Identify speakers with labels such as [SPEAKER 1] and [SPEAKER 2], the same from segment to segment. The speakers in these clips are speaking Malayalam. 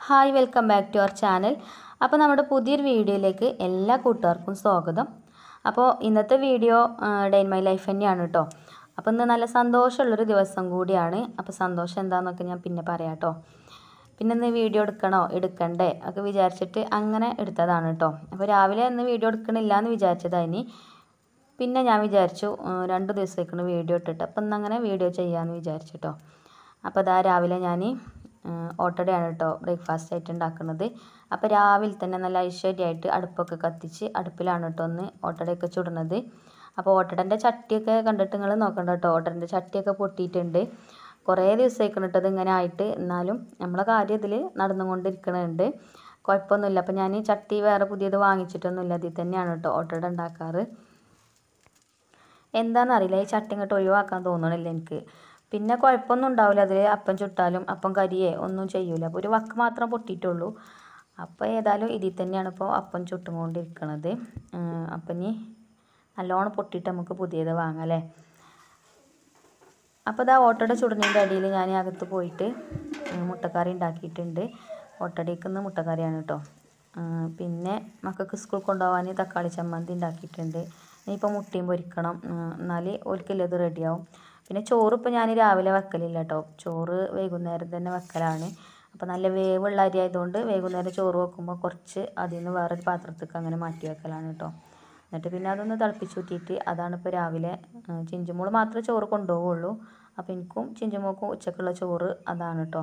[SPEAKER 1] hi welcome back to our channel അപ്പോൾ നമ്മുടെ പുതിയൊരു വീഡിയോയിലേക്ക് എല്ലാ കൂട്ടുകാർക്കും സ്വാഗതം അപ്പോൾ ഇന്നത്തെ video day in my life തന്നെയാണ് കേട്ടോ അപ്പോൾ ഇന്ന് നല്ല സന്തോഷമുള്ളൊരു ദിവസം കൂടിയാണ് അപ്പോൾ സന്തോഷം എന്താണെന്നൊക്കെ ഞാൻ പിന്നെ പറയാം കേട്ടോ പിന്നെ ഇന്ന് വീഡിയോ എടുക്കണോ എടുക്കണ്ടേ ഒക്കെ വിചാരിച്ചിട്ട് അങ്ങനെ എടുത്തതാണ് കേട്ടോ അപ്പോൾ രാവിലെ ഇന്ന് വീഡിയോ എടുക്കണില്ല എന്ന് വിചാരിച്ചതായിനി പിന്നെ ഞാൻ വിചാരിച്ചു ഉം, രണ്ട് ദിവസത്തേക്കാണ് വീഡിയോ ഇട്ടിട്ട് അപ്പം ഇന്നങ്ങനെ വീഡിയോ ചെയ്യാമെന്ന് വിചാരിച്ചു കേട്ടോ അപ്പോൾ ഇതാ രാവിലെ ഞാൻ ഓട്ടടയാണ് കേട്ടോ ബ്രേക്ക്ഫാസ്റ്റ് ആയിട്ട് ഉണ്ടാക്കുന്നത് അപ്പോൾ രാവിലെ തന്നെ നല്ല ഐശ്വര്യമായിട്ട് അടുപ്പൊക്കെ കത്തിച്ച് അടുപ്പിലാണ് കേട്ടോ ഒന്ന് ഓട്ടടയൊക്കെ ചുടുന്നത് അപ്പോൾ ഓട്ടടൻ്റെ ചട്ടിയൊക്കെ കണ്ടിട്ട് നിങ്ങൾ നോക്കണ്ട കേട്ടോ ഓട്ടടൻ്റെ ചട്ടിയൊക്കെ പൊട്ടിയിട്ടുണ്ട് കുറേ ദിവസമായിക്കണം കേട്ടോ ഇതിങ്ങനെ ആയിട്ട് എന്നാലും നമ്മളെ കാര്യം ഇതിൽ നടന്നുകൊണ്ടിരിക്കണുണ്ട് കുഴപ്പമൊന്നുമില്ല അപ്പോൾ ഞാൻ ചട്ടി വേറെ പുതിയത് വാങ്ങിച്ചിട്ടൊന്നുമില്ല ഇതിൽ തന്നെയാണ് കേട്ടോ ഓട്ടട ഉണ്ടാക്കാറ് എന്താണെന്നറിയില്ല ഈ ചട്ടി ഇങ്ങോട്ട് ഒഴിവാക്കാൻ തോന്നണില്ല എനിക്ക് പിന്നെ കുഴപ്പമൊന്നും ഉണ്ടാവില്ല അതിൽ അപ്പം ചുട്ടാലും അപ്പം കരിയേ ഒന്നും ചെയ്യൂല അപ്പോൾ ഒരു വക്ക് മാത്രം പൊട്ടിയിട്ടുള്ളൂ അപ്പോൾ ഏതായാലും ഇതിൽ തന്നെയാണ് ഇപ്പോൾ അപ്പം ചുട്ടുകൊണ്ടിരിക്കണത് അപ്പം ഇനി നല്ലോണം പൊട്ടിയിട്ട് നമുക്ക് പുതിയത് വാങ്ങാം അല്ലേ അപ്പോൾ ഇതാ ഓട്ടയുടെ ചുടുന്നതിൻ്റെ അടിയിൽ ഞാൻ അകത്ത് പോയിട്ട് ഉം, മുട്ടക്കറി ഉണ്ടാക്കിയിട്ടുണ്ട് ഓട്ടടയ്ക്ക് ഇന്ന് മുട്ടക്കറിയാണ് കേട്ടോ ആ, പിന്നെ മക്കൾക്ക് സ്കൂൾ കൊണ്ടുപോകാൻ തക്കാളി ചമ്മന്തി ഉണ്ടാക്കിയിട്ടുണ്ട് ഇനിയിപ്പോൾ മുട്ടയും പൊരിക്കണം എന്നാൽ ഓൽക്കില്ല ഇത് റെഡിയാവും പിന്നെ ചോറ് ഇപ്പോൾ ഞാൻ രാവിലെ വെക്കലില്ല കേട്ടോ ചോറ് വൈകുന്നേരം തന്നെ വെക്കലാണ് അപ്പോൾ നല്ല വേവുള്ള അരി ആയതുകൊണ്ട് വൈകുന്നേരം ചോറ് വെക്കുമ്പോൾ കുറച്ച് അതിൽ നിന്ന് വേറൊരു പാത്രത്തേക്ക് അങ്ങനെ മാറ്റി വെക്കലാണ് കേട്ടോ എന്നിട്ട് പിന്നെ അതൊന്ന് തിളപ്പിച്ചൂറ്റിയിട്ട് അതാണ് ഇപ്പോൾ രാവിലെ ആ, ചിഞ്ചുമോള് മാത്രമേ ചോറ് കൊണ്ടുപോവുള്ളൂ അപ്പോൾ എനിക്കും ചിഞ്ചുമോൾക്കും ഉച്ചക്കുള്ള ചോറ് അതാണ് കേട്ടോ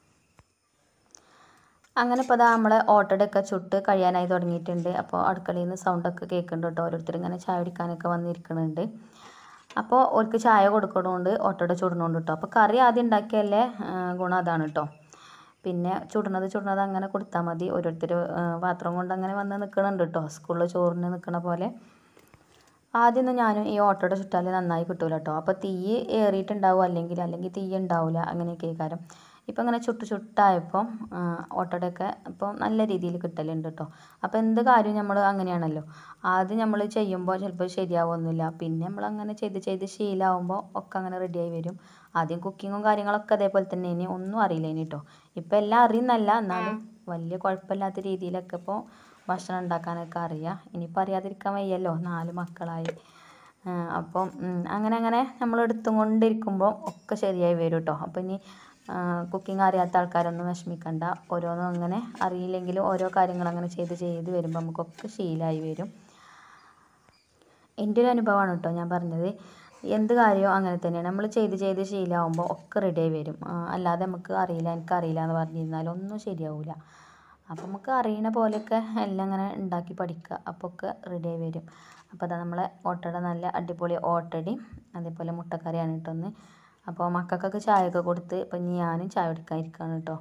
[SPEAKER 1] അങ്ങനെ ഇപ്പോൾ അതാ നമ്മളെ ഓട്ടടയൊക്കെ ചുട്ട് കഴിയാനായി തുടങ്ങിയിട്ടുണ്ട് അപ്പോൾ അടുക്കളയിൽ നിന്ന് സൗണ്ടൊക്കെ കേൾക്കുന്നുണ്ട് കേട്ടോ ഓരോരുത്തർ ഇങ്ങനെ ചായ കുടിക്കാനൊക്കെ വന്നിരിക്കുന്നുണ്ട് അപ്പോൾ ഓർക്ക് ചായ കൊടുക്കണോണ്ട് ഓട്ടോടെ ചുടണോണ്ട് കേട്ടോ അപ്പോൾ കറി ആദ്യം ഉണ്ടാക്കിയല്ലേ ആ, ഗുണം അതാണ് കേട്ടോ പിന്നെ ചുടണത് ചുടണത് അങ്ങനെ കൊടുത്താൽ മതി ഓരോരുത്തർ പാത്രം കൊണ്ട് അങ്ങനെ വന്ന് നിൽക്കണുണ്ട് കേട്ടോ സ്കൂളിൽ ചോറിന് നിൽക്കണ പോലെ ആദ്യമൊന്നും ഞാനും ഈ ഓട്ടോടെ ചുട്ടാൽ നന്നായി കിട്ടൂല കേട്ടോ അപ്പോൾ തീ ഏറിയിട്ടുണ്ടാവും അല്ലെങ്കിൽ അല്ലെങ്കിൽ തീ ഉണ്ടാവില്ല അങ്ങനെയൊക്കെ കാരം ഇപ്പം ഇങ്ങനെ ചുട്ട് ചുട്ടായപ്പോൾ ഓട്ടോടെയൊക്കെ ഇപ്പോൾ നല്ല രീതിയിൽ കിട്ടലുണ്ട് കേട്ടോ അപ്പോൾ എന്ത് കാര്യം നമ്മൾ അങ്ങനെയാണല്ലോ ആദ്യം നമ്മൾ ചെയ്യുമ്പോൾ ചിലപ്പോൾ ശരിയാവുമൊന്നുമില്ല പിന്നെ നമ്മൾ അങ്ങനെ ചെയ്ത് ചെയ്ത് ശീലമാകുമ്പോൾ ഒക്കെ അങ്ങനെ റെഡിയായി വരും ആദ്യം കുക്കിങ്ങും കാര്യങ്ങളൊക്കെ അതേപോലെ തന്നെ ഇനി ഒന്നും അറിയില്ല ഇനി കേട്ടോ ഇപ്പം എല്ലാം അറിയുന്നല്ല എന്നാലും വലിയ കുഴപ്പമില്ലാത്ത രീതിയിലൊക്കെ ഇപ്പോൾ ഭക്ഷണം ഉണ്ടാക്കാനൊക്കെ അറിയാം ഇനിയിപ്പോൾ അറിയാതിരിക്കാൻ വയ്യല്ലോ നാല് മക്കളായി ആ, അപ്പം ഉം, അങ്ങനെ അങ്ങനെ നമ്മൾ എടുത്തും കൊണ്ടിരിക്കുമ്പോൾ ഒക്കെ ശരിയായി വരും കേട്ടോ അപ്പോൾ ഇനി കുക്കിംഗ് അറിയാത്ത ആൾക്കാരൊന്നും വിഷമിക്കണ്ട ഓരോന്നും അങ്ങനെ അറിയില്ലെങ്കിലും ഓരോ കാര്യങ്ങൾ അങ്ങനെ ചെയ്ത് ചെയ്ത് വരുമ്പോൾ നമുക്കൊക്കെ ശീലമായി വരും എൻ്റെ ഒരു അനുഭവമാണ് കേട്ടോ ഞാൻ പറഞ്ഞത് എന്ത് കാര്യവും അങ്ങനെ തന്നെയാണ് നമ്മൾ ചെയ്ത് ചെയ്ത് ശീലമാകുമ്പോൾ ഒക്കെ റെഡിയായി വരും ആ, അല്ലാതെ നമുക്ക് അറിയില്ല എനിക്കറിയില്ല എന്ന് പറഞ്ഞിരുന്നാൽ ഒന്നും ശരിയാവില്ല അപ്പം നമുക്ക് അറിയണ പോലെയൊക്കെ എല്ലാം ഇങ്ങനെ ഉണ്ടാക്കി പഠിക്കുക അപ്പോൾ ഒക്കെ റെഡിയായി വരും അപ്പോൾ അതാ നമ്മളെ ഓട്ടട നല്ല അടിപൊളി ഓട്ടടയും അതേപോലെ മുട്ടക്കറിയാണ് കേട്ടൊന്ന് അപ്പോൾ മക്കൾക്കൊക്കെ ചായയൊക്കെ കൊടുത്ത് ഇപ്പം ഞാനും ചായ കുടിക്കാതിരിക്കുകയാണ് കേട്ടോ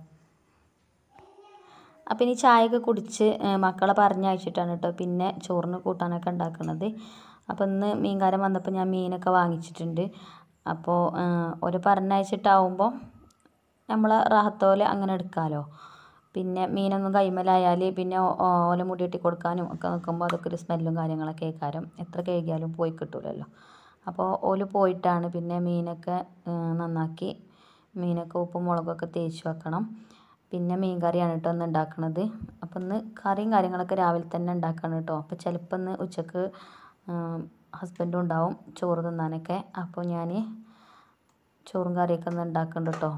[SPEAKER 1] അപ്പം ഇനി ചായയൊക്കെ കുടിച്ച് ഏ, മക്കളെ പറഞ്ഞയച്ചിട്ടാണ് കേട്ടോ പിന്നെ ചോറിന് കൂട്ടാനൊക്കെ ഉണ്ടാക്കുന്നത് അപ്പോൾ ഇന്ന് മീൻകാരൻ വന്നപ്പോൾ ഞാൻ മീനൊക്കെ വാങ്ങിച്ചിട്ടുണ്ട് അപ്പോൾ ഒരു പറഞ്ഞയച്ചിട്ടാവുമ്പോൾ നമ്മൾ റാഹത്തോലെ അങ്ങനെ എടുക്കാമല്ലോ പിന്നെ മീനൊന്നും കൈമലായാൽ പിന്നെ ഓ- ഓല മുടി കെട്ടി കൊടുക്കാനും ഒക്കെ നിൽക്കുമ്പോൾ അതൊക്കെ ഒരു സ്മെല്ലും കാര്യങ്ങളൊക്കെ കേൾക്കാരും എത്ര കഴുകിയാലും പോയി കിട്ടൂലല്ലോ അപ്പോൾ ഓല് പോയിട്ടാണ് പിന്നെ മീനൊക്കെ ഏ, നന്നാക്കി മീനൊക്കെ ഉപ്പും മുളകൊക്കെ തേച്ച് വെക്കണം പിന്നെ മീൻ കറിയാണ് കേട്ടോ ഇന്ന് ഉണ്ടാക്കണത് അപ്പോൾ ഇന്ന് കറിയും കാര്യങ്ങളൊക്കെ രാവിലെ തന്നെ ഉണ്ടാക്കണം കേട്ടോ അപ്പോൾ ചിലപ്പോൾ ഇന്ന് ഉച്ചക്ക് ഹസ്ബൻഡും ഉണ്ടാവും ചോറ് തിന്നാനൊക്കെ അപ്പോൾ ഞാൻ ചോറും കറിയൊക്കെ ഒന്ന് ഉണ്ടാക്കുന്നുണ്ട് കേട്ടോ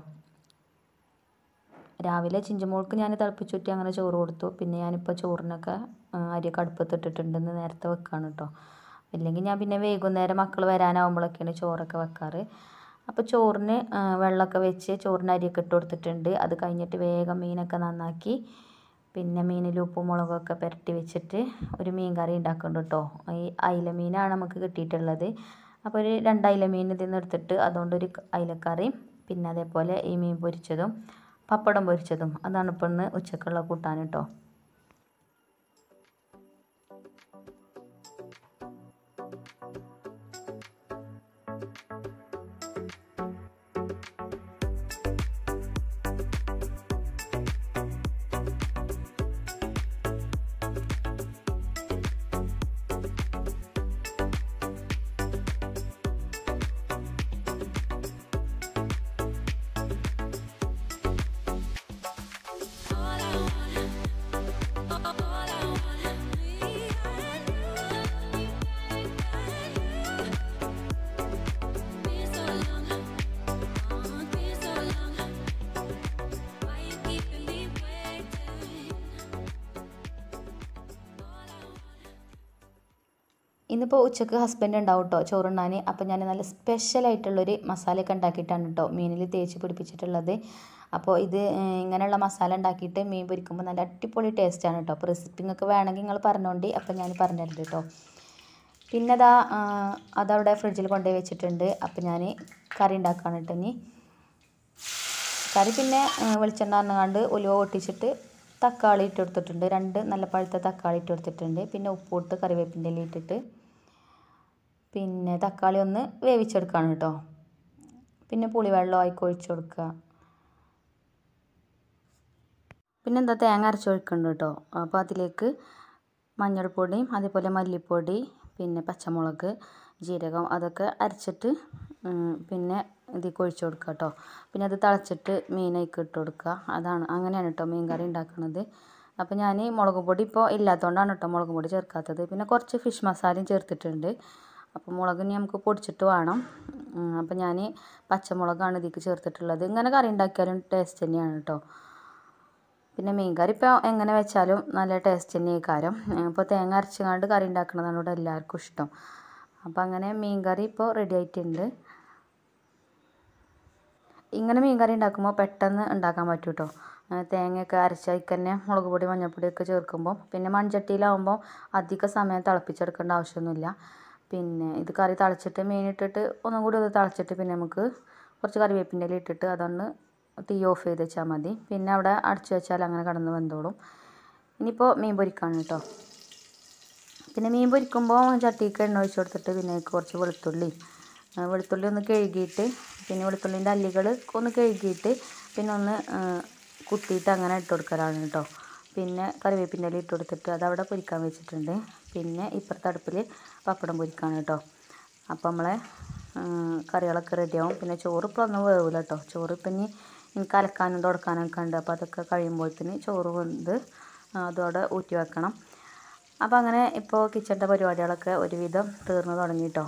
[SPEAKER 1] രാവിലെ ചിഞ്ചുമോൾക്ക് ഞാൻ തിളപ്പിച്ചുറ്റി അങ്ങനെ ചോറ് കൊടുത്തു പിന്നെ ഞാനിപ്പോൾ ചോറിനൊക്കെ ആ, അരിയൊക്കെ അടുപ്പത്തിട്ടിട്ടുണ്ടെന്ന് നേരത്തെ വെക്കാണ് കേട്ടോ ഇല്ലെങ്കിൽ ഞാൻ പിന്നെ വൈകുന്നേരം മക്കൾ വരാനാവുമ്പോഴൊക്കെയാണ് ചോറൊക്കെ വെക്കാറ് അപ്പോൾ ചോറിന് ആ, വെള്ളമൊക്കെ വെച്ച് ചോറിന് അരിയൊക്കെ ഇട്ട് കൊടുത്തിട്ടുണ്ട് അത് കഴിഞ്ഞിട്ട് വേഗം മീനൊക്കെ നന്നാക്കി പിന്നെ മീനിൽ ഉപ്പും മുളകൊക്കെ പുരട്ടി വെച്ചിട്ട് ഒരു മീൻ കറി ഉണ്ടാക്കുന്നുണ്ട് കേട്ടോ ഈ അയില മീനാണ് നമുക്ക് കിട്ടിയിട്ടുള്ളത് അപ്പോൾ ഒരു രണ്ട് അയില മീൻ ഇതിൽ നിന്ന് എടുത്തിട്ട് അതുകൊണ്ട് ഒരു അയിലക്കറിയും പിന്നെ അതേപോലെ ഈ മീൻ പൊരിച്ചതും പപ്പടം പൊരിച്ചതും അതാണ് ഇപ്പോൾ ഇന്ന് ഉച്ചക്കുള്ള കൂട്ടാൻ കേട്ടോ
[SPEAKER 2] All I
[SPEAKER 1] ഇന്നിപ്പോൾ ഉച്ചക്ക് ഹസ്ബൻഡ് ഉണ്ടാവും കേട്ടോ ചോറുണ്ണാൻ അപ്പോൾ ഞാൻ നല്ല സ്പെഷ്യലായിട്ടുള്ളൊരു മസാലയൊക്കെ ഉണ്ടാക്കിയിട്ടാണ് കേട്ടോ മീനിൽ തേച്ച് പിടിപ്പിച്ചിട്ടുള്ളത് അപ്പോൾ ഇത് ഏഹ്, ഇങ്ങനെയുള്ള മസാല ഉണ്ടാക്കിയിട്ട് മീൻ പൊരിക്കുമ്പോൾ നല്ല അടിപൊളി ടേസ്റ്റാണ് കേട്ടോ അപ്പോൾ റെസിപ്പി നിങ്ങൾക്ക് വേണമെങ്കിൽ നിങ്ങൾ പറഞ്ഞോണ്ടി അപ്പോൾ ഞാൻ പറഞ്ഞുതരുന്നുണ്ട് കേട്ടോ പിന്നെ അതാ അതവിടെ ഫ്രിഡ്ജിൽ കൊണ്ടുപോയി വെച്ചിട്ടുണ്ട് അപ്പോൾ ഞാൻ കറി ഉണ്ടാക്കുകയാണ് കേട്ടോ ഇനി കറി പിന്നെ ആ, വെളിച്ചെണ്ണ പറഞ്ഞാണ്ട് ഉലുവ പൊട്ടിച്ചിട്ട് തക്കാളി ഇട്ട് കൊടുത്തിട്ടുണ്ട് രണ്ട് നല്ല പഴുത്ത തക്കാളി ഇട്ട് കൊടുത്തിട്ടുണ്ട് പിന്നെ ഉപ്പിട്ട് കറിവേപ്പിൻ്റെ ഇല ഇട്ടിട്ട് പിന്നെ തക്കാളി ഒന്ന് വേവിച്ചെടുക്കുകയാണ് കേട്ടോ പിന്നെ പുളിവെള്ളം ആയിക്ക് ഒഴിച്ച് കൊടുക്കുക പിന്നെ എന്താ തേങ്ങ അരച്ച് ഒഴിക്കുന്നുണ്ട് കേട്ടോ അപ്പോൾ അതിലേക്ക് മഞ്ഞൾപ്പൊടിയും അതേപോലെ മല്ലിപ്പൊടി പിന്നെ പച്ചമുളക് ജീരകം അതൊക്കെ അരച്ചിട്ട് ഉം, പിന്നെ ഇതിൽ ഒഴിച്ച് കൊടുക്കുക കേട്ടോ പിന്നെ അത് തിളച്ചിട്ട് മീനേക്ക് ഇട്ട് കൊടുക്കുക അതാണ് അങ്ങനെയാണ് കേട്ടോ മീൻ കറി ഉണ്ടാക്കുന്നത് അപ്പോൾ ഞാൻ മുളക് പൊടി ഇപ്പോൾ ഇല്ലാത്തതുകൊണ്ടാണ് കേട്ടോ മുളക് പൊടി ചേർക്കാത്തത് പിന്നെ കുറച്ച് ഫിഷ് മസാലയും ചേർത്തിട്ടുണ്ട് അപ്പോൾ മുളക് ഇനി നമുക്ക് പൊടിച്ചിട്ട് വേണം ഉം, അപ്പോൾ ഞാൻ പച്ചമുളകാണ് ഇതിലേക്ക് ചേർത്തിട്ടുള്ളത് ഇങ്ങനെ കറി ഉണ്ടാക്കിയാലും ടേസ്റ്റ് തന്നെയാണ് കേട്ടോ പിന്നെ മീൻ കറി ഇപ്പോൾ എങ്ങനെ വെച്ചാലും നല്ല ടേസ്റ്റ് തന്നെ കാരം ഇപ്പോൾ തേങ്ങ അരച്ചുകൊണ്ട് കറി ഉണ്ടാക്കുന്നതാണ് ഇവിടെ എല്ലാവർക്കും ഇഷ്ടം അപ്പോൾ അങ്ങനെ മീൻ കറി ഇപ്പോൾ റെഡി ആയിട്ടുണ്ട് ഇങ്ങനെ മീൻ കറി ഉണ്ടാക്കുമ്പോൾ പെട്ടെന്ന് ഉണ്ടാക്കാൻ പറ്റും കേട്ടോ തേങ്ങയൊക്കെ അരച്ചതിക്ക് തന്നെ മുളക് പൊടി മഞ്ഞൾപ്പൊടിയൊക്കെ ചേർക്കുമ്പോൾ പിന്നെ മൺചട്ടിയിലാവുമ്പോൾ അധിക സമയം തിളപ്പിച്ചെടുക്കേണ്ട ആവശ്യമൊന്നുമില്ല പിന്നെ ഇത് കറി തിളച്ചിട്ട് മീൻ ഇട്ടിട്ട് ഒന്നും കൂടി ഒന്ന് തിളച്ചിട്ട് പിന്നെ നമുക്ക് കുറച്ച് കറിവേപ്പിൻ്റെ ഇല ഇട്ടിട്ട് അതൊന്ന് തീ ഓഫ് ചെയ്ത് വെച്ചാൽ മതി പിന്നെ അവിടെ അടച്ചു വെച്ചാൽ അങ്ങനെ കടന്ന് വെന്തോളും ഇനിയിപ്പോൾ മീൻ പൊരിക്കാണ് കേട്ടോ പിന്നെ മീൻ പൊരിക്കുമ്പോൾ ചട്ടിക്ക് എണ്ണ ഒഴിച്ച് കൊടുത്തിട്ട് പിന്നെ അതിലേക്ക് കുറച്ച് വെളുത്തുള്ളി ആ, വെളുത്തുള്ളി ഒന്ന് കഴുകിയിട്ട് പിന്നെ വെളുത്തുള്ളിൻ്റെ അല്ലികൾ ഒന്ന് കഴുകിയിട്ട് പിന്നെ ഒന്ന് ആ, കുത്തിയിട്ട് അങ്ങനെ ഇട്ട് കൊടുക്കലാണ് കേട്ടോ പിന്നെ കറിവേപ്പിൻ്റെ ഇല ഇട്ട് കൊടുത്തിട്ട് അതവിടെ പൊരിക്കാൻ വെച്ചിട്ടുണ്ട് പിന്നെ ഇപ്പുറത്തെ അടുപ്പിൽ പപ്പടം പൊരിക്കാണ് കേട്ടോ അപ്പോൾ നമ്മളെ ആ, കറികളൊക്കെ റെഡിയാവും പിന്നെ ചോറ് ഇപ്പോൾ ഒന്നും വേവില്ല കേട്ടോ ചോറ് ഇപ്പം ഇനി എനിക്ക് അലക്കാനും തുടക്കാനൊക്കെ ഉണ്ട് അപ്പോൾ അതൊക്കെ കഴിയുമ്പോഴത്തേന് ചോറ് വെന്ത് ആ, അതോടെ ഊറ്റി വെക്കണം അപ്പോൾ അങ്ങനെ ഇപ്പോൾ കിച്ചണിൻ്റെ പരിപാടികളൊക്കെ ഒരുവിധം തീർന്നു തുടങ്ങി കേട്ടോ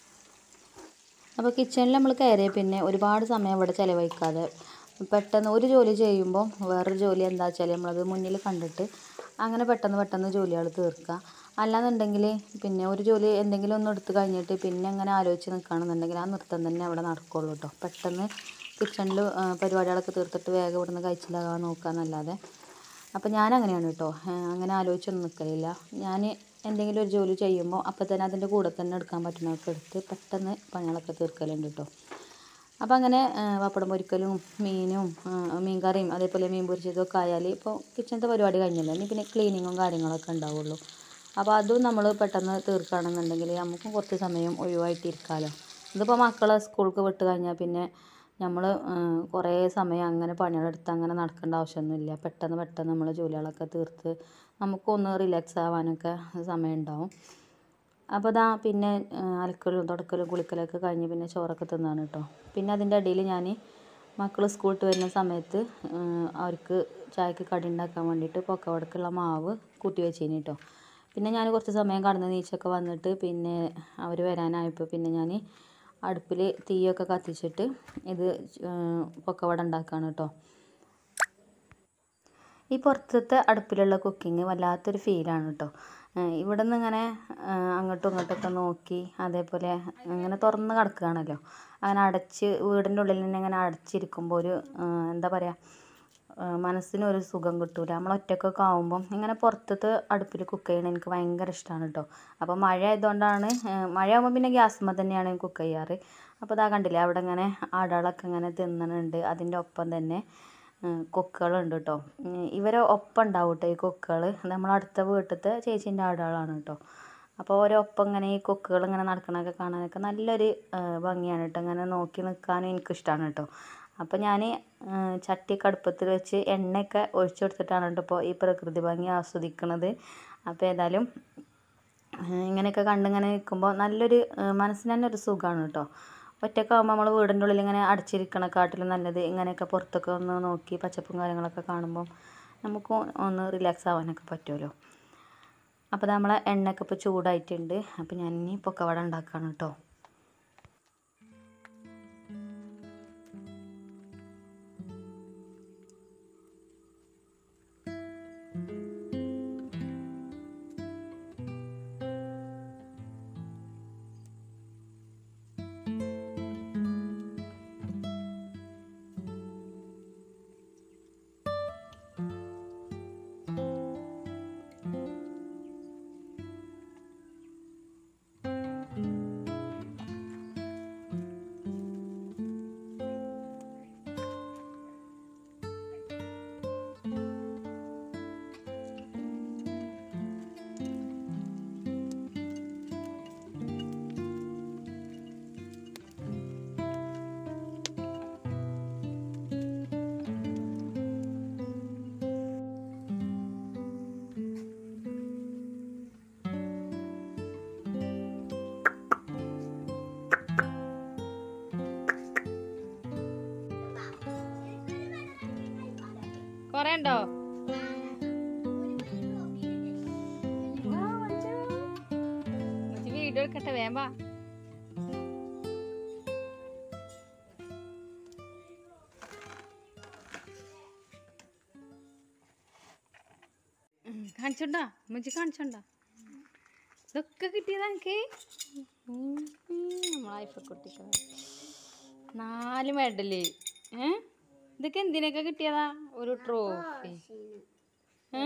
[SPEAKER 1] അപ്പോൾ കിച്ചണിൽ നമ്മൾ കയറിയ പിന്നെ ഒരുപാട് സമയം ഇവിടെ ചിലവഴിക്കാതെ പെട്ടെന്ന് ഒരു ജോലി ചെയ്യുമ്പോൾ വേറൊരു ജോലി എന്താ വെച്ചാൽ നമ്മളത് മുന്നിൽ കണ്ടിട്ട് അങ്ങനെ പെട്ടെന്ന് പെട്ടെന്ന് ജോലികൾ തീർക്കുക അല്ലാന്നുണ്ടെങ്കിൽ പിന്നെ ഒരു ജോലി എന്തെങ്കിലും ഒന്ന് എടുത്ത് കഴിഞ്ഞിട്ട് പിന്നെ അങ്ങനെ ആലോചിച്ച് നിൽക്കുകയാണെന്നുണ്ടെങ്കിൽ ആ നൃത്തം തന്നെ അവിടെ നടക്കുള്ളൂ കേട്ടോ പെട്ടെന്ന് കിച്ചണിൽ പരിപാടികളൊക്കെ തീർത്തിട്ട് വേഗം ഇവിടുന്ന് കഴിച്ചിലാകാൻ നോക്കുക എന്നല്ലാതെ അപ്പോൾ ഞാൻ അങ്ങനെയാണ് കേട്ടോ ഏഹ് അങ്ങനെ ആലോചിച്ചൊന്നും നിൽക്കലില്ല ഞാൻ എന്തെങ്കിലും ഒരു ജോലി ചെയ്യുമ്പോൾ അപ്പോൾ തന്നെ അതിൻ്റെ കൂടെ തന്നെ എടുക്കാൻ പറ്റുന്നതൊക്കെ എടുത്ത് പെട്ടെന്ന് പണികളൊക്കെ തീർക്കലുണ്ട് കേട്ടോ അപ്പോൾ അങ്ങനെ ഏഹ് പപ്പടം പൊരിക്കലും മീനും ഏഹ് മീൻ കറിയും അതേപോലെ മീൻ പൊരിച്ചതും ഒക്കെ ആയാൽ ഇപ്പോൾ കിച്ചണത്തെ പരിപാടി കഴിഞ്ഞല്ലോ ഇനി പിന്നെ ക്ലീനിങ്ങും കാര്യങ്ങളൊക്കെ ഉണ്ടാവുള്ളൂ അപ്പോൾ അതും നമ്മൾ പെട്ടെന്ന് തീർക്കുകയാണെന്നുണ്ടെങ്കിൽ നമുക്കും കുറച്ച് സമയം ഒഴിവായിട്ടിരിക്കാമല്ലോ ഇതിപ്പോൾ മക്കളെ സ്കൂൾക്ക് വിട്ട് കഴിഞ്ഞാൽ പിന്നെ നമ്മൾ കുറേ സമയം അങ്ങനെ പണികളെടുത്ത് അങ്ങനെ നടക്കേണ്ട ആവശ്യമൊന്നുമില്ല പെട്ടെന്ന് പെട്ടെന്ന് നമ്മൾ ജോലികളൊക്കെ തീർത്ത് നമുക്കൊന്ന് റിലാക്സ് ആവാനൊക്കെ സമയം ഉണ്ടാവും അപ്പോൾ ദാ പിന്നെ ആ, അലക്കലും തുടക്കലും കുളിക്കലൊക്കെ കഴിഞ്ഞ് പിന്നെ ചോറൊക്കെ തിന്നാണ് കേട്ടോ പിന്നെ അതിൻ്റെ ഇടയിൽ ഞാൻ മക്കൾ സ്കൂളിട്ട് വരുന്ന സമയത്ത് ആ, അവർക്ക് ചായക്ക് കടി ഉണ്ടാക്കാൻ വേണ്ടിയിട്ട് പൊക്കവടക്കുള്ള മാവ് കൂട്ടി വെച്ചേന് കേട്ടോ പിന്നെ ഞാൻ കുറച്ച് സമയം കടന്ന് നീച്ചൊക്കെ വന്നിട്ട് പിന്നെ അവർ വരാനായപ്പോൾ പിന്നെ ഞാൻ അടുപ്പിൽ തീയൊക്കെ കത്തിച്ചിട്ട് ഇത് ആ, പൊക്കവട ഉണ്ടാക്കുകയാണ് കേട്ടോ ഈ പുറത്തത്തെ അടുപ്പിലുള്ള കുക്കിംഗ് വല്ലാത്തൊരു ഫീലാണ് കേട്ടോ ഇവിടെ നിന്ന് ഇങ്ങനെ ആ, അങ്ങോട്ടും ഇങ്ങോട്ടൊക്കെ നോക്കി അതേപോലെ ഇങ്ങനെ തുറന്ന് കിടക്കുകയാണല്ലോ അങ്ങനെ അടച്ച് വീടിൻ്റെ ഉള്ളിൽ തന്നെ ഇങ്ങനെ അടച്ചിരിക്കുമ്പോൾ ഒരു ആ, എന്താ പറയുക ആ, മനസ്സിനൊരു സുഖം കിട്ടൂല നമ്മൾ ഒറ്റക്കൊക്കെ ആവുമ്പം ഇങ്ങനെ പുറത്തത്തെ അടുപ്പിൽ കുക്ക് ചെയ്യണത് എനിക്ക് ഭയങ്കര ഇഷ്ടമാണ് കേട്ടോ അപ്പോൾ മഴ ആയതുകൊണ്ടാണ് ആ, മഴയാകുമ്പോൾ പിന്നെ ഗ്യാസ്മ തന്നെയാണ് കുക്ക് ചെയ്യാറ് അപ്പോൾ ഇതാ കണ്ടില്ലേ അവിടെ ഇങ്ങനെ ആടുകളൊക്കെ ഇങ്ങനെ തിന്നണുണ്ട് അതിൻ്റെ ഒപ്പം തന്നെ കൊക്കുകളുണ്ട് കേട്ടോ ഇവരെ ഒപ്പം ഉണ്ടാവും കേട്ടോ ഈ കൊക്കുകൾ നമ്മൾ അടുത്ത വീട്ടിലത്തെ ചേച്ചീൻ്റെ ആടുകളാണ് കേട്ടോ അപ്പോൾ ഓരോപ്പം ഇങ്ങനെ ഈ കൊക്കുകൾ ഇങ്ങനെ നടക്കണതൊക്കെ കാണാനൊക്കെ നല്ലൊരു ആ, ഭംഗിയാണ് കേട്ടോ ഇങ്ങനെ നോക്കി നിൽക്കാനും എനിക്കിഷ്ടമാണ് കേട്ടോ അപ്പോൾ ഞാൻ ചട്ടിയൊക്കെ അടുപ്പത്തിൽ വെച്ച് എണ്ണയൊക്കെ ഒഴിച്ചു കൊടുത്തിട്ടാണ് കേട്ടോ ഇപ്പോൾ ഈ പ്രകൃതി ഭംഗി ആസ്വദിക്കുന്നത് അപ്പോൾ ഏതായാലും ഏഹ് ഇങ്ങനെയൊക്കെ കണ്ടിങ്ങനെ നിൽക്കുമ്പോൾ നല്ലൊരു ഏഹ് മനസ്സിന് തന്നെ ഒരു സുഖമാണ് കേട്ടോ ഒറ്റക്കാകുമ്പോൾ നമ്മൾ വീടിൻ്റെ ഉള്ളിൽ ഇങ്ങനെ അടച്ചിരിക്കണക്കാട്ടിലും നല്ലത് ഇങ്ങനെയൊക്കെ പുറത്തൊക്കെ ഒന്ന് നോക്കി പച്ചപ്പും കാര്യങ്ങളൊക്കെ കാണുമ്പോൾ നമുക്ക് ഒന്ന് റിലാക്സ് ആവാനൊക്കെ പറ്റുമല്ലോ അപ്പോൾ നമ്മളെ എണ്ണയൊക്കെ ഇപ്പോൾ ചൂടായിട്ടുണ്ട് അപ്പോൾ ഞാൻ ഇനി പൊക്കവട ഉണ്ടാക്കുകയാണ് കേട്ടോ കൊറേ ഉണ്ടോ വീഡിയോ എടുക്കട്ടെ വേമ്പാ കാണിച്ചോണ്ടാ ഉമ്മച്ചി കാണിച്ചോണ്ടാ ഇതൊക്കെ കിട്ടിയതാ എനിക്ക് നമ്മളായിപ്പക്കുട്ടിക്ക് നാല് മെഡല് ഏ ഇതൊക്കെ എന്തിനൊക്കെ കിട്ടിയതാ ഒരു ട്രോഫി ഏ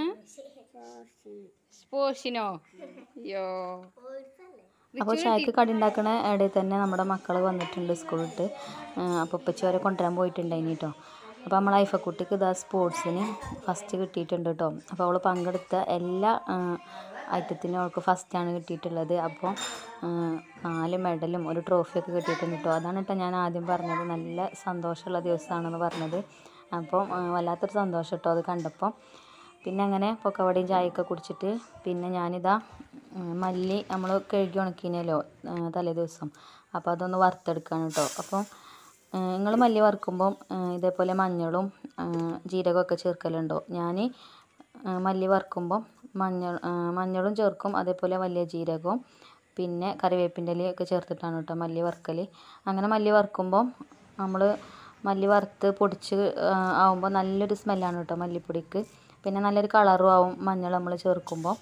[SPEAKER 1] സ്പോർട്സിനോ അയ്യോ അപ്പോൾ ചായക്ക് കടി ഉണ്ടാക്കണ ഇടയിൽ തന്നെ നമ്മുടെ മക്കൾ വന്നിട്ടുണ്ട് സ്കൂളിട്ട് അപ്പോൾ ഉപ്പച്ചി വരെ കൊണ്ടുവരാൻ പോയിട്ടുണ്ടായിനി കേട്ടോ അപ്പോൾ നമ്മൾ ഐഫക്കുട്ടിക്ക് ഇതാ സ്പോർട്സിന് ഫസ്റ്റ് കിട്ടിയിട്ടുണ്ട് കേട്ടോ അപ്പോൾ അവൾ പങ്കെടുത്ത എല്ലാ ഐറ്റത്തിനും അവൾക്ക് ഫസ്റ്റാണ് കിട്ടിയിട്ടുള്ളത് അപ്പോൾ നാല് മെഡലും ഒരു ട്രോഫിയൊക്കെ കിട്ടിയിട്ടുണ്ട് കേട്ടോ അതാണ് കേട്ടോ ഞാൻ ആദ്യം പറഞ്ഞത് നല്ല സന്തോഷമുള്ള ദിവസമാണെന്ന് പറഞ്ഞത് അപ്പോൾ വല്ലാത്തൊരു സന്തോഷം കേട്ടോ അത് കണ്ടപ്പോൾ പിന്നെ അങ്ങനെ പൊക്കവടയും ചായയൊക്കെ കുടിച്ചിട്ട് പിന്നെ ഞാനിതാ ഉം, മല്ലി നമ്മൾ കഴുകി ഉണക്കിനല്ലോ തലേ ദിവസം അപ്പോൾ അതൊന്ന് വറുത്തെടുക്കാണ് കേട്ടോ അപ്പോൾ നിങ്ങൾ മല്ലി വറുക്കുമ്പം ആ, ഇതേപോലെ മഞ്ഞളും ആ, ജീരകമൊക്കെ ചേർക്കലുണ്ടോ ഞാൻ മല്ലി വറുക്കുമ്പം മഞ്ഞൾ ആ, മഞ്ഞളും ചേർക്കും അതേപോലെ വലിയ ജീരകവും പിന്നെ കറിവേപ്പിൻ്റെ ഇലയൊക്കെ ചേർത്തിട്ടാണ് കേട്ടോ മല്ലി വറുക്കൽ അങ്ങനെ മല്ലി വറുക്കുമ്പം നമ്മൾ മല്ലി വറുത്ത് പൊടിച്ച് ആവുമ്പോൾ നല്ലൊരു സ്മെല്ലാണ് കേട്ടോ മല്ലിപ്പൊടിക്ക് പിന്നെ നല്ലൊരു കളറും ആവും മഞ്ഞൾ നമ്മൾ ചേർക്കുമ്പോൾ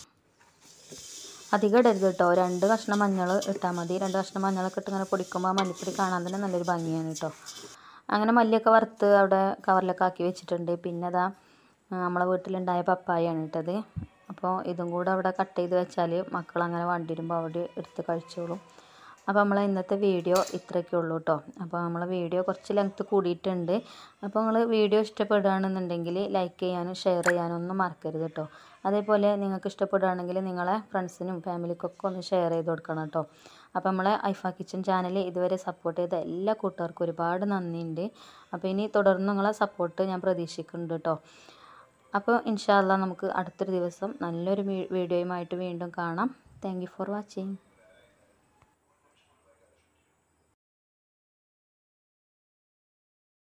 [SPEAKER 1] അധികം ഇടരുത് കേട്ടോ രണ്ട് കഷ്ണം മഞ്ഞൾ ഇട്ടാൽ മതി രണ്ട് കഷ്ണം മഞ്ഞളൊക്കെ ഇട്ട് ഇങ്ങനെ പൊടിക്കുമ്പോൾ ആ മല്ലിപ്പൊടി കാണാൻ തന്നെ നല്ലൊരു ഭംഗിയാണ് കേട്ടോ അങ്ങനെ മല്ലിയൊക്കെ വറുത്ത് അവിടെ കവറിലൊക്കെ ആക്കി വെച്ചിട്ടുണ്ട് പിന്നെ അതാ ആ, നമ്മളെ വീട്ടിലുണ്ടായ പപ്പായാണ് ഇട്ടത് അപ്പോൾ ഇതും കൂടെ അവിടെ കട്ട് ചെയ്ത് വെച്ചാൽ മക്കൾ അങ്ങനെ വണ്ടി വരുമ്പോൾ അവിടെ എടുത്ത് കഴിച്ചോളും അപ്പോൾ നമ്മളെ ഇന്നത്തെ വീഡിയോ ഇത്രയൊക്കെ ഉള്ളൂ കേട്ടോ അപ്പോൾ നമ്മളെ വീഡിയോ കുറച്ച് ലെങ്ത്ത് കൂടിയിട്ടുണ്ട് അപ്പോൾ നിങ്ങൾ വീഡിയോ ഇഷ്ടപ്പെടുകയാണെന്നുണ്ടെങ്കിൽ ലൈക്ക് ചെയ്യാനും ഷെയർ ചെയ്യാനും ഒന്നും മറക്കരുത് കേട്ടോ അതേപോലെ നിങ്ങൾക്ക് ഇഷ്ടപ്പെടുകയാണെങ്കിൽ നിങ്ങളെ ഫ്രണ്ട്സിനും ഫാമിലിക്കൊക്കെ ഒന്ന് ഷെയർ ചെയ്ത് കൊടുക്കണം കേട്ടോ അപ്പോൾ നമ്മളെ ഐഫ കിച്ചൺ ചാനൽ ഇതുവരെ സപ്പോർട്ട് ചെയ്ത എല്ലാ കൂട്ടുകാർക്കും ഒരുപാട് നന്ദിയുണ്ട് അപ്പോൾ ഇനി തുടർന്ന് നിങ്ങളെ സപ്പോർട്ട് ഞാൻ പ്രതീക്ഷിക്കുന്നുണ്ട് കേട്ടോ അപ്പോൾ ഇൻഷാല്ല നമുക്ക് അടുത്തൊരു ദിവസം നല്ലൊരു വീഡിയോയുമായിട്ട് വീണ്ടും കാണാം താങ്ക് യു ഫോർ വാച്ചിങ്